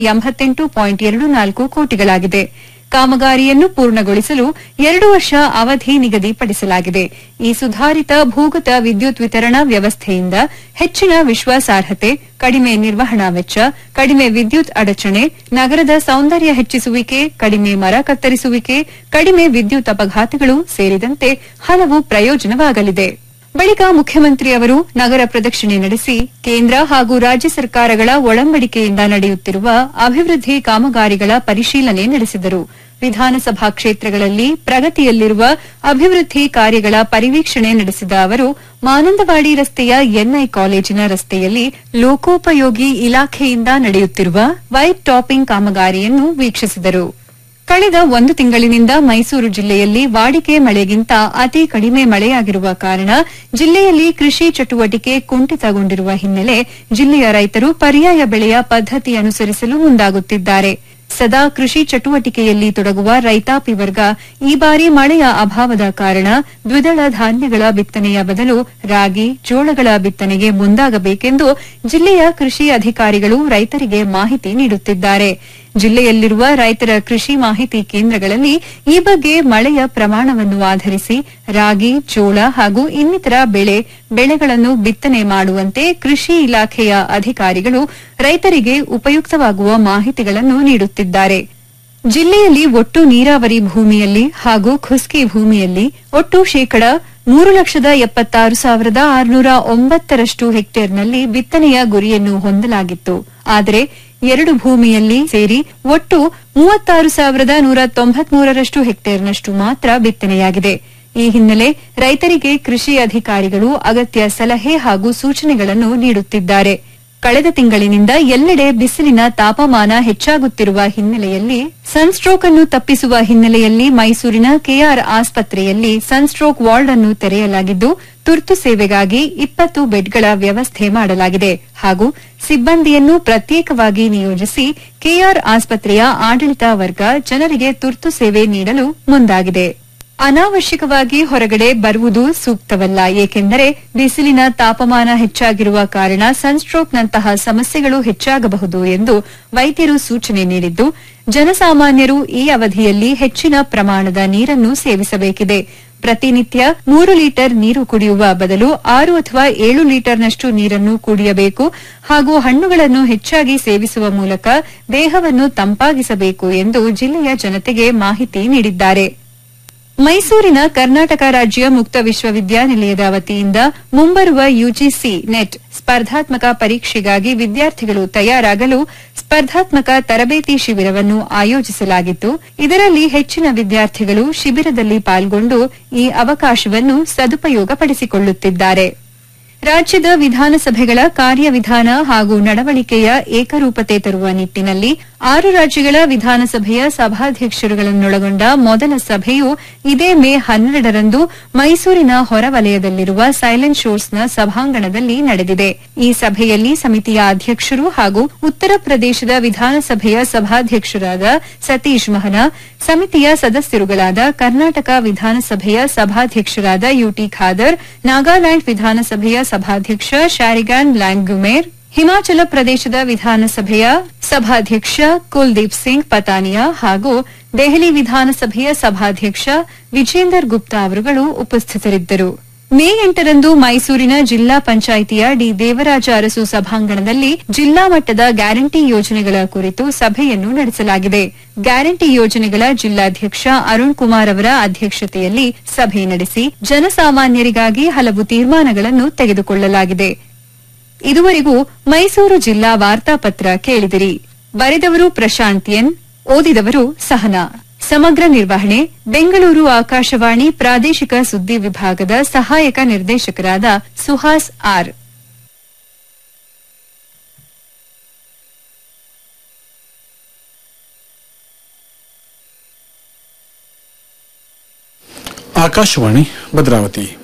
ಎಂಬತ್ತೆಂಟು ಪಾಯಿಂಟ್ ಎರಡು ನಾಲ್ಕು ಕೋಟಿಗಳಾಗಿದೆ ಕಾಮಗಾರಿಯನ್ನು ಪೂರ್ಣಗೊಳಿಸಲು ಎರಡು ವರ್ಷ ಅವಧಿ ನಿಗದಿಪಡಿಸಲಾಗಿದೆ ಈ ಸುಧಾರಿತ ಭೂಗತ ವಿದ್ಯುತ್ ವಿತರಣಾ ವ್ಯವಸ್ಥೆಯಿಂದ ಹೆಚ್ಚಿನ ವಿಶ್ವಾಸಾರ್ಹತೆ ಕಡಿಮೆ ನಿರ್ವಹಣಾ ವೆಚ್ಚ ಕಡಿಮೆ ವಿದ್ಯುತ್ ಅಡಚಣೆ ನಗರದ ಸೌಂದರ್ಯ ಹೆಚ್ಚಿಸುವಿಕೆ ಕಡಿಮೆ ಮರ ಕತ್ತರಿಸುವಿಕೆ ಕಡಿಮೆ ವಿದ್ಯುತ್ ಅಪಘಾತಗಳು ಸೇರಿದಂತೆ ಹಲವು ಪ್ರಯೋಜನವಾಗಲಿದೆ ಬಳಿಕ ಮುಖ್ಯಮಂತ್ರಿ ಅವರು ನಗರ ಪ್ರದಕ್ಷಿಣೆ ನಡೆಸಿ ಕೇಂದ್ರ ಹಾಗೂ ರಾಜ್ಯ ಸರ್ಕಾರಗಳ ಒಳಂಬಡಿಕೆಯಿಂದ ನಡೆಯುತ್ತಿರುವ ಅಭಿವೃದ್ಧಿ ಕಾಮಗಾರಿಗಳ ಪರಿಶೀಲನೆ ನಡೆಸಿದರು ವಿಧಾನಸಭಾ ಕ್ಷೇತ್ರಗಳಲ್ಲಿ ಪ್ರಗತಿಯಲ್ಲಿರುವ ಅಭಿವೃದ್ಧಿ ಕಾರ್ಯಗಳ ಪರಿವೀಕ್ಷಣೆ ನಡೆಸಿದ ಅವರು ಮಾನಂದವಾಡಿ ರಸ್ತೆಯ ಎನ್ಐ ಕಾಲೇಜಿನ ರಸ್ತೆಯಲ್ಲಿ ಲೋಕೋಪಯೋಗಿ ಇಲಾಖೆಯಿಂದ ನಡೆಯುತ್ತಿರುವ ವೈಟ್ ಟಾಪಿಂಗ್ ಕಾಮಗಾರಿಯನ್ನು ವೀಕ್ಷಿಸಿದರು ಕಳೆದ ಒಂದು ತಿಂಗಳಿನಿಂದ ಮೈಸೂರು ಜಿಲ್ಲೆಯಲ್ಲಿ ವಾಡಿಕೆ ಮಳೆಗಿಂತ ಅತಿ ಕಡಿಮೆ ಮಳೆಯಾಗಿರುವ ಕಾರಣ ಜಿಲ್ಲೆಯಲ್ಲಿ ಕೃಷಿ ಚಟುವಟಿಕೆ ಕುಂಠಿತಗೊಂಡಿರುವ ಹಿನ್ನೆಲೆ ಜಿಲ್ಲೆಯ ರೈತರು ಪರ್ಯಾಯ ಬೆಳೆಯ ಪದ್ಧತಿ ಅನುಸರಿಸಲು ಮುಂದಾಗುತ್ತಿದ್ದಾರೆ ಸದಾ ಕೃಷಿ ಚಟುವಟಿಕೆಯಲ್ಲಿ ತೊಡಗುವ ರೈತಾಪಿ ವರ್ಗ ಈ ಬಾರಿ ಮಳೆಯ ಅಭಾವದ ಕಾರಣ ದ್ವಿದಳ ಧಾನ್ಯಗಳ ಬಿತ್ತನೆಯ ಬದಲು ರಾಗಿ ಜೋಳಗಳ ಬಿತ್ತನೆಗೆ ಮುಂದಾಗಬೇಕೆಂದು ಜಿಲ್ಲೆಯ ಕೃಷಿ ಅಧಿಕಾರಿಗಳು ರೈತರಿಗೆ ಮಾಹಿತಿ ನೀಡುತ್ತಿದ್ದಾರೆ ಜಿಲ್ಲೆಯಲ್ಲಿರುವ ರೈತರ ಕೃಷಿ ಮಾಹಿತಿ ಕೇಂದ್ರಗಳಲ್ಲಿ ಈ ಬಗ್ಗೆ ಮಳೆಯ ಪ್ರಮಾಣವನ್ನು ಆಧರಿಸಿ ರಾಗಿ ಜೋಳ ಹಾಗೂ ಇನ್ನಿತರ ಬೆಳೆ ಬೆಳೆಗಳನ್ನು ಬಿತ್ತನೆ ಮಾಡುವಂತೆ ಕೃಷಿ ಇಲಾಖೆಯ ಅಧಿಕಾರಿಗಳು ರೈತರಿಗೆ ಉಪಯುಕ್ತವಾಗುವ ಮಾಹಿತಿಗಳನ್ನು ನೀಡುತ್ತಿದ್ದಾರೆ ಜಿಲ್ಲೆಯಲ್ಲಿ ಒಟ್ಟು ನೀರಾವರಿ ಭೂಮಿಯಲ್ಲಿ ಹಾಗೂ ಖುಸ್ಕಿ ಭೂಮಿಯಲ್ಲಿ ಒಟ್ಟು ಶೇಕಡ ಮೂರು ಲಕ್ಷದ ಎಪ್ಪತ್ತಾರು ಸಾವಿರದ ಆರುನೂರ ಒಂಬತ್ತರಷ್ಟು ಹೆಕ್ಟೇರ್ನಲ್ಲಿ ಬಿತ್ತನೆಯ ಗುರಿಯನ್ನು ಹೊಂದಲಾಗಿತ್ತು ಆದರೆ ಎರಡು ಭೂಮಿಯಲ್ಲಿ ಸೇರಿ ಒಟ್ಟು ಮೂವತ್ತಾರು ಸಾವಿರದ ನೂರ ತೊಂಬತ್ಮೂರರಷ್ಟು ಹೆಕ್ಟೇರ್ನಷ್ಟು ಮಾತ್ರ ಬಿತ್ತನೆಯಾಗಿದೆ ಈ ಹಿನ್ನೆಲೆ ರೈತರಿಗೆ ಕೃಷಿ ಅಧಿಕಾರಿಗಳು ಅಗತ್ಯ ಸಲಹೆ ಹಾಗೂ ಸೂಚನೆಗಳನ್ನು ನೀಡುತ್ತಿದ್ದಾರೆ ಕಳೆದ ತಿಂಗಳಿನಿಂದ ಎಲ್ಲೆಡೆ ಬಿಸಿಲಿನ ತಾಪಮಾನ ಹೆಚ್ಚಾಗುತ್ತಿರುವ ಹಿನ್ನೆಲೆಯಲ್ಲಿ ಸನ್ಸ್ಟ್ರೋಕ್ ಅನ್ನು ತಪ್ಪಿಸುವ ಹಿನ್ನೆಲೆಯಲ್ಲಿ ಮೈಸೂರಿನ ಕೆಆರ್ ಆಸ್ಪತ್ರೆಯಲ್ಲಿ ಸನ್ಸ್ಟ್ರೋಕ್ ವಾರ್ಡ್ ಅನ್ನು ತೆರೆಯಲಾಗಿದ್ದು ತುರ್ತು ಸೇವೆಗಾಗಿ ಇಪ್ಪತ್ತು ಬೆಡ್ಗಳ ವ್ಯವಸ್ಥೆ ಮಾಡಲಾಗಿದೆ ಹಾಗೂ ಸಿಬ್ಬಂದಿಯನ್ನು ಪ್ರತ್ಯೇಕವಾಗಿ ನಿಯೋಜಿಸಿ ಕೆಆರ್ ಆಸ್ಪತ್ರೆಯ ಆಡಳಿತ ವರ್ಗ ಜನರಿಗೆ ತುರ್ತು ಸೇವೆ ನೀಡಲು ಮುಂದಾಗಿದೆ ಅನಾವಶ್ಯಕವಾಗಿ ಹೊರಗಡೆ ಬರುವುದು ಸೂಕ್ತವಲ್ಲ ಏಕೆಂದರೆ ಬಿಸಿಲಿನ ತಾಪಮಾನ ಹೆಚ್ಚಾಗಿರುವ ಕಾರಣ ಸನ್ಸ್ಟ್ರೋಕ್ನಂತಹ ಸಮಸ್ಯೆಗಳು ಹೆಚ್ಚಾಗಬಹುದು ಎಂದು ವೈದ್ಯರು ಸೂಚನೆ ನೀಡಿದ್ದು ಜನಸಾಮಾನ್ಯರು ಈ ಅವಧಿಯಲ್ಲಿ ಹೆಚ್ಚಿನ ಪ್ರಮಾಣದ ನೀರನ್ನು ಸೇವಿಸಬೇಕಿದೆ ಪ್ರತಿನಿತ್ಯ ಮೂರು ಲೀಟರ್ ನೀರು ಕುಡಿಯುವ ಬದಲು ಆರು ಅಥವಾ ಏಳು ಲೀಟರ್ನಷ್ಟು ನೀರನ್ನು ಕುಡಿಯಬೇಕು ಹಾಗೂ ಹಣ್ಣುಗಳನ್ನು ಹೆಚ್ಚಾಗಿ ಸೇವಿಸುವ ಮೂಲಕ ದೇಹವನ್ನು ತಂಪಾಗಿಸಬೇಕು ಎಂದು ಜಿಲ್ಲೆಯ ಜನತೆಗೆ ಮಾಹಿತಿ ನೀಡಿದ್ದಾರೆ ಮೈಸೂರಿನ ಕರ್ನಾಟಕ ರಾಜ್ಯ ಮುಕ್ತ ವಿಶ್ವವಿದ್ಯಾನಿಲಯದ ವತಿಯಿಂದ ಮುಂಬರುವ ಯುಜಿಸಿ ನೆಟ್ ಸ್ಪರ್ಧಾತ್ಮಕ ಪರೀಕ್ಷೆಗಾಗಿ ವಿದ್ಯಾರ್ಥಿಗಳು ತಯಾರಾಗಲು ಸ್ಪರ್ಧಾತ್ಮಕ ತರಬೇತಿ ಶಿಬಿರವನ್ನು ಆಯೋಜಿಸಲಾಗಿತ್ತು ಇದರಲ್ಲಿ ಹೆಚ್ಚಿನ ವಿದ್ಯಾರ್ಥಿಗಳು ಶಿಬಿರದಲ್ಲಿ ಪಾಲ್ಗೊಂಡು ಈ ಅವಕಾಶವನ್ನು ಸದುಪಯೋಗಪಡಿಸಿಕೊಳ್ಳುತ್ತಿದ್ದಾರೆ ರಾಜ್ಯದ ವಿಧಾನಸಭೆಗಳ ಕಾರ್ಯವಿಧಾನ ಹಾಗೂ ನಡವಳಿಕೆಯ ಏಕರೂಪತೆ ತರುವ ನಿಟ್ಟಿನಲ್ಲಿ ಆರು ರಾಜ್ಯಗಳ ವಿಧಾನಸಭೆಯ ಸಭಾಧ್ಯಕ್ಷರುಗಳನ್ನೊಳಗೊಂಡ ಮೊದಲ ಸಭೆಯು ಇದೇ ಮೇ ಹನ್ನೆರಡರಂದು ಮೈಸೂರಿನ ಹೊರವಲಯದಲ್ಲಿರುವ ಸೈಲೆಂಟ್ ಶೋರ್ಸ್ನ ಸಭಾಂಗಣದಲ್ಲಿ ನಡೆದಿದೆ ಈ ಸಭೆಯಲ್ಲಿ ಸಮಿತಿಯ ಅಧ್ಯಕ್ಷರು ಹಾಗೂ ಉತ್ತರ ಪ್ರದೇಶದ ವಿಧಾನಸಭೆಯ ಸಭಾಧ್ಯಕ್ಷರಾದ ಸತೀಶ್ ಮಹನಾ ಸಮಿತಿಯ ಸದಸ್ಯರುಗಳಾದ ಕರ್ನಾಟಕ ವಿಧಾನಸಭೆಯ ಸಭಾಧ್ಯಕ್ಷರಾದ ಯುಟಿ ಖಾದರ್ ನಾಗಾಲ್ಯಾಂಡ್ ವಿಧಾನಸಭೆಯ ಸಭಾಧ್ಯಕ್ಷ ಶಾರಿಗಾನ್ ಲ್ಯಾಂಗ್ಯುಮೇರ್ ಹಿಮಾಚಲ ಪ್ರದೇಶದ ವಿಧಾನಸಭೆಯ ಸಭಾಧ್ಯಕ್ಷ ಕುಲ್ದೀಪ್ ಸಿಂಗ್ ಪತಾನಿಯಾ ಹಾಗೂ ದೆಹಲಿ ವಿಧಾನಸಭೆಯ ಸಭಾಧ್ಯಕ್ಷ ವಿಜೇಂದರ್ ಗುಪ್ತಾ ಅವರುಗಳು ಉಪಸ್ಥಿತರಿದ್ದರು ಮೇ ಎಂಟರಂದು ಮೈಸೂರಿನ ಜಿಲ್ಲಾ ಪಂಚಾಯಿತಿಯ ಡಿ ದೇವರಾಜ ಅರಸು ಸಭಾಂಗಣದಲ್ಲಿ ಜಿಲ್ಲಾ ಮಟ್ಟದ ಗ್ಯಾರಂಟಿ ಯೋಜನೆಗಳ ಕುರಿತು ಸಭೆಯನ್ನು ನಡೆಸಲಾಗಿದೆ ಗ್ಯಾರಂಟಿ ಯೋಜನೆಗಳ ಜಿಲ್ಲಾಧ್ಯಕ್ಷ ಅರುಣ್ ಕುಮಾರ್ ಅವರ ಅಧ್ಯಕ್ಷತೆಯಲ್ಲಿ ಸಭೆ ನಡೆಸಿ ಜನಸಾಮಾನ್ಯರಿಗಾಗಿ ಹಲವು ತೀರ್ಮಾನಗಳನ್ನು ತೆಗೆದುಕೊಳ್ಳಲಾಗಿದೆ ಇದುವರೆಗೂ ಮೈಸೂರು ಜಿಲ್ಲಾ ವಾರ್ತಾಪತ್ರ ಕೇಳಿದಿರಿ ಬರೆದವರು ಪ್ರಶಾಂತ್ ಎನ್ ಓದಿದವರು ಸಹನಾ ಸಮಗ್ರ ನಿರ್ವಹಣೆ ಬೆಂಗಳೂರು ಆಕಾಶವಾಣಿ ಪ್ರಾದೇಶಿಕ ಸುದ್ದಿ ವಿಭಾಗದ ಸಹಾಯಕ ನಿರ್ದೇಶಕರಾದ ಸುಹಾಸ್ ಆರ್ ಆಕಾಶವಾಣಿ ಭದ್ರಾವತಿ